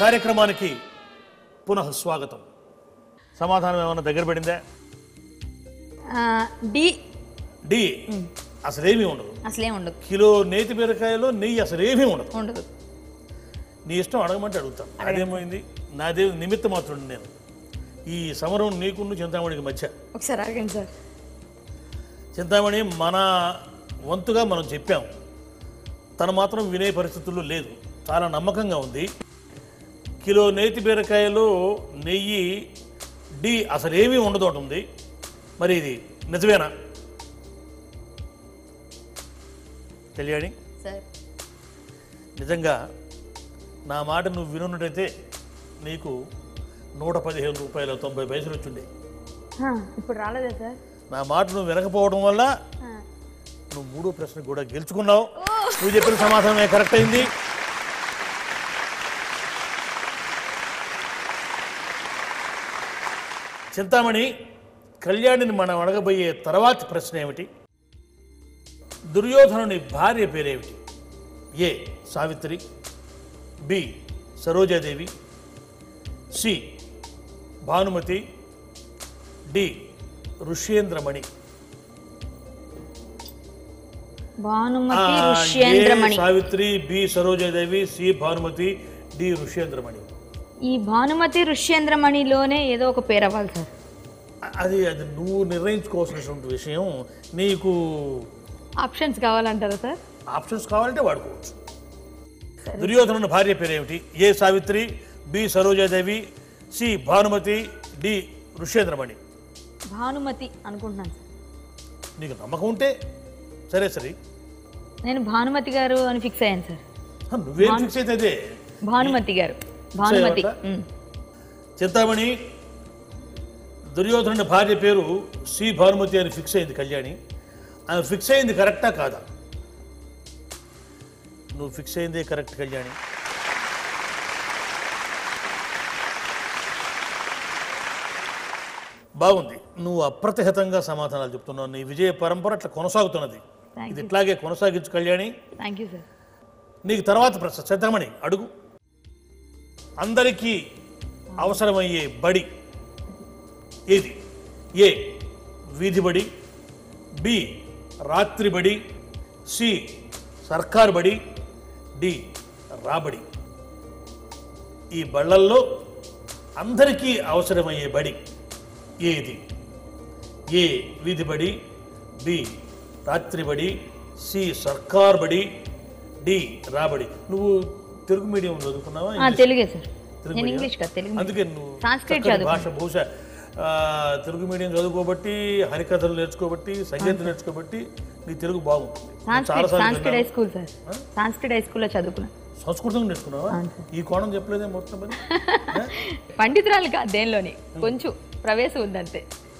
కార్యక్రమానికి పునః స్వాగతం సమాధానం ఏమైనా దగ్గర పడిందా ఆ, డి డి అసలేమీ ఉండదు అసలేం ఉండదు కిలో నేతి బీరకాయలో నెయ్యి అసలేమీ ఉండదు ఉండదు నీ ఇష్టం అడగమంటే అడుగుతాను అదేమైంది నాదే నిమిత్త మాత్రం నేను ఈ సమరం నీకున్న చింతామణికి మధ్య ఒకసారి అడగండి సార్ చింతామణి మన వంతుగా మనం చెప్పాం తను మాత్రం వినే పరిస్థితుల్లో లేదు చాలా నమ్మకంగా ఉంది కిలో నేతి బీరకాయలో నెయ్యి డి అసలు ఏమీ ఉండదు ఉంటుంది మరి ఇది నిజమేనా కళ్యాణి సార్ నిజంగా నా మాట నువ్వు వినున్నట్టయితే నీకు నూట పదిహేను రూపాయల తొంభై పైసలు వచ్చిండే ఆ, ఇప్పుడు రాలేదా సార్ నా మాట నువ్వు వినకపోవడం వల్ల ఆ, నువ్వు మూడో ప్రశ్న కూడా గెలుచుకున్నావు నువ్వు చెప్పిన సమాధానమే కరెక్ట్ అయింది చింతామణి కళ్యాణిని మనం అడగబోయే తర్వాతి ప్రశ్న ఏమిటి దుర్యోధనుని భార్య పేరేమిటి ఏ Savitri B Sarojadevi C Bhanumathi D Rushyendramani Bhanumathi ఆ, ఋష్యేంద్రమణి ఏ Savitri B Sarojadevi C Bhanumathi D Rushyendramani ఈ భానుమతి ఋష్యేంద్రమణిలోనే ఏదో ఒక పేరు అవ్వాలి సార్ అ- అది అది నువ్వు నిర్ణయించుకోవాల్సినటువంటి విషయం నీకు ఆప్షన్స్ కావాలంటారా సార్ ఆప్షన్స్ కావాలంటే వాడుకోవచ్చు దుర్యోధనుని భార్య పేరేమిటి ఏ Savitri B Sarojadevi C Bhanumathi D Rushyendramani Bhanumathi అనుకుంటున్నాను సార్ నీకు నమ్మకం ఉంటే సరే సరే నేను భానుమతి గారు అని ఫిక్స్ అయ్యాను సార్ హ, నువ్వేం ఫిక్స్ అయితే అదే భానుమతి గారు భానుమతి అయ్యావట? ఉమ్. చింతామణి దుర్యోధనుడి భార్య పేరు సి భానుమతి అని ఫిక్స్ అయింది కళ్యాణి ఆమె ఫిక్స్ అయింది కరెక్టా కాదా నువ్వు ఫిక్స్ అయిందే కరెక్ట్ కళ్యాణి బాగుంది నువ్వు అప్రతిహతంగా సమాధానాలు చెప్తున్నావు నీ విజయ పరంపర అట్లా కొనసాగుతున్నది Thank ఇది ఇట్లాగే కొనసాగించు కళ్యాణి థ్యాంక్ యూ సార్ నీకు తర్వాత ప్రశ్న చింతామణి అడుగు అందరికీ అవసరమయ్యే బడి ఏది ఏ వీధి బడి బి రాత్రి బడి సి సర్కార్ బడి డి రాబడి ఈ బళ్ళల్లో అందరికీ అవసరమయ్యే బడి ఏది ఏ వీధి బడి బి రాత్రి బడి సి సర్కార్ బడి డి రాబడి నువ్వు తెలుగు మీడియం చదువుకున్నావా ఆ, తెలుగే సార్ తెలుగు నేను మీడియం? ఇంగ్లీష్ కాదు తెలుగు అందుకే నువ్వు సంస్కృత్ చక్కటి చదువుకున్నా. భాష బహుశా ఆ, తెలుగు మీడియం చదువుకోబట్టి హరికథలు నేర్చుకోబట్టి సంగీతం నేర్చుకోబట్టి నీ తెలుగు బాగుంటుంది నేను సాంస్క్రిట్ చాలాసార్లు సాంస్క్రిట్ హై విన్నాను. స్కూల్ సార్ సాంస్క్రిట్ హై స్కూల్లో చదువుకున్నాను సంస్కృతం నేర్చుకున్నావా అవును సార్. ఈ కోణం చెప్పలేదే మొత్తం మరి ఆ? పండితురాలు కాదు దేనిలోని కొంచెం ప్రవేశం ఉందంతే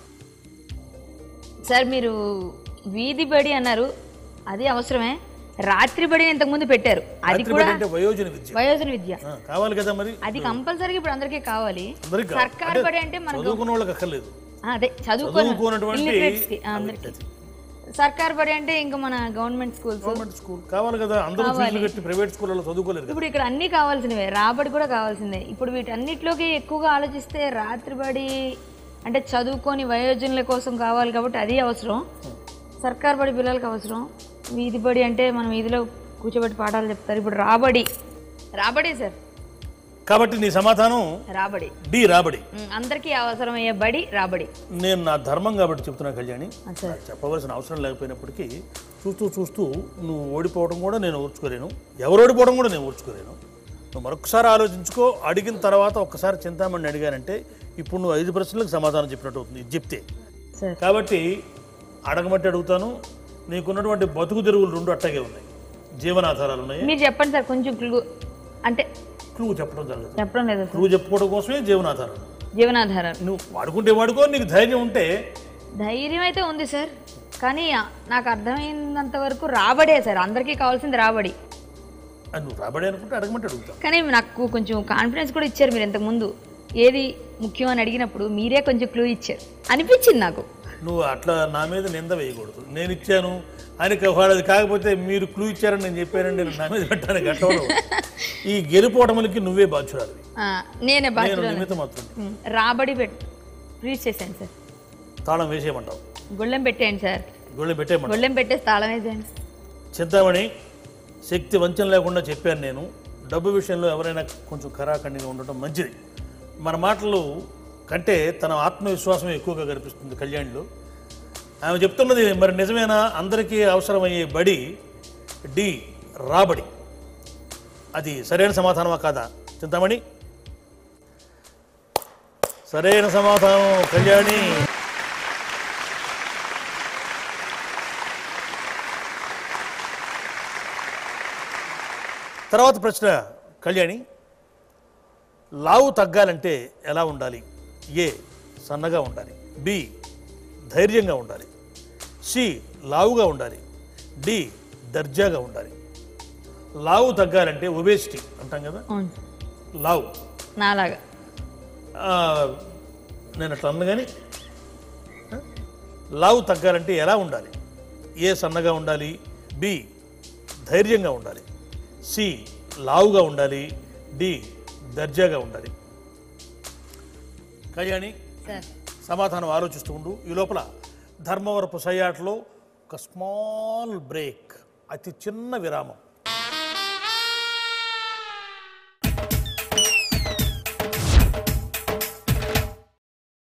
సార్ మీరు వీధి బడి అన్నారు అది అవసరమే రాత్రి బడి ఇంతకుముందు పెట్టారు అది రాత్రి కూడా బడి అంటే వయోజన విద్య వయోజన విద్య ఆ, కావాలి కదా మరి అది కంపల్సరీగా ఇప్పుడు అందరికీ కావాలి అందరికి కావాలి. సర్కార్ బడి అంటే మనకు చదువుకున్న వాళ్ళకి అక్కర్లేదు ఆ, అదే చదువుకున్న చదువుకున్నటువంటి illiterates కి, ఆ, అందరికీ అది. సర్కార్ బడి అంటే ఇంకా మన గవర్నమెంట్ స్కూల్స్ గవర్నమెంట్ స్కూల్ కావాలి కదా అందరూ ఫీజులు కట్టి ప్రైవేట్ స్కూళ్ళలో చదువుకోలేరు కదా ఇప్పుడు ఇక్కడ అన్ని కావాల్సినవే రాబడి కూడా కావాల్సిందే ఇప్పుడు వీటన్నిటిలోకి ఎక్కువగా ఆలోచిస్తే రాత్రిబడి అంటే చదువుకొని వయోజనుల కోసం కావాలి కాబట్టి అది అవసరం సర్కార్ బడి పిల్లలకి అవసరం వీధి బడి అంటే మనం వీధిలో కూర్చోబెట్టి పాఠాలు చెప్తారు ఇప్పుడు రాబడి రాబడి సార్ కాబట్టి నీ సమాధానం రాబడి డి రాబడి ఉమ్, అందరికీ అవసరమయ్యే బడి రాబడి నేను నా ధర్మం కాబట్టి చెప్తున్నా కళ్యాణి ఆ, సార్ నాకు చెప్పవలసిన అవసరం లేకపోయినప్పటికీ చూస్తూ చూస్తూ నువ్వు ఓడిపోవడం కూడా నేను ఓర్చుకోలేను ఎవరు ఓడిపోవడం కూడా నేను ఓర్చుకోలేను నువ్వు మరొకసారి ఆలోచించుకో అడిగిన తర్వాత ఒక్కసారి చింతామణి అడిగానంటే ఇప్పుడు నువ్వు ఐదు ప్రశ్నలకు సమాధానం చెప్పినట్టు అవుతుంది ఇది చెప్తే సార్ కాబట్టి అడగమంటే అడుగుతాను నీకున్నటువంటి బతుకు తెరువులు రెండు అట్టగే ఉన్నాయి జీవనాధారాలు ఉన్నాయి మీరు చెప్పండి సార్ కొంచెం క్లూ అంటే క్లూ చెప్పడం జరగదు చెప్పడం లేదా సార్ క్లూ చెప్పుకోవడం కోసమే జీవనాధారాలు జీవనాధారాలు నువ్వు వాడుకుంటే వాడుకో నీకు ధైర్యం ఉంటే ధైర్యం అయితే ఉంది సార్ కానీ ఆ, నాకు అర్థమైనంత వరకు రాబడే సార్ అందరికీ కావాల్సింది రాబడి అది నువ్వు రాబడి అనుకుంటే అడగమంటే అడుగుతావు కానీ నాకు కొంచెం కాన్ఫిడెన్స్ కూడా ఇచ్చారు మీరు ఇంతకుముందు ఏది ముఖ్యం అని అడిగినప్పుడు మీరే కొంచెం క్లూ ఇచ్చారు అనిపించింది నాకు నువ్వు అట్లా నా మీద నింద వేయకూడదు నేను ఇచ్చాను ఆయనకి వాళ్ళది కాకపోతే మీరు క్లూ ఇచ్చారని నేను చెప్పానండి నేను నా మీద పెట్టడానికి అట్టవడం ఈ గెలుపోవటములకి నువ్వే బాధ్యురాలి ఆ, నేనే నేను బాధ్యురాలు నిమిత్తం మాత్రం ఉమ్, రాబడి పెట్టు ఫ్రీజ్ చేసేయండి సార్ తాళం వేసేయమంటావు గొళ్ళెం పెట్టేయండి సార్ గొళ్ళెం పెట్టేయమంటావు గొళ్ళెం పెట్టేసి తాళం వేసేయండి చింతామణి శక్తి వంచన లేకుండా చెప్పాను నేను డబ్బు విషయంలో ఎవరైనా కొంచెం ఖరాఖండిగా ఉండటం మంచిది మన మాటలు కంటే తన ఆత్మవిశ్వాసం ఎక్కువగా కనిపిస్తుంది కళ్యాణ్లో ఆమె చెప్తున్నది మరి నిజమేనా అందరికీ అవసరమయ్యే బడి డి రాబడి అది సరైన సమాధానమా కాదా చింతామణి సరైన సమాధానం కళ్యాణి తర్వాత ప్రశ్న కళ్యాణి లావు తగ్గాలంటే ఎలా ఉండాలి ఏ సన్నగా ఉండాలి బి ధైర్యంగా ఉండాలి సి లావుగా ఉండాలి డి దర్జాగా ఉండాలి లావు తగ్గాలంటే ఒబేసిటీ అంటాం కదా అవును లావు నాలాగా ఆ, నేను అట్లా అన్న కానీ ఆ? లావు తగ్గాలంటే ఎలా ఉండాలి ఏ సన్నగా ఉండాలి బి ధైర్యంగా ఉండాలి సి లావుగా ఉండాలి డి దర్జాగా ఉండాలి కళ్యాణి సార్ సమాధానం ఆలోచిస్తూ ఉండు ఈ లోపల ధర్మవరపు సయ్యాటలో ఒక స్మాల్ బ్రేక్ అతి చిన్న విరామం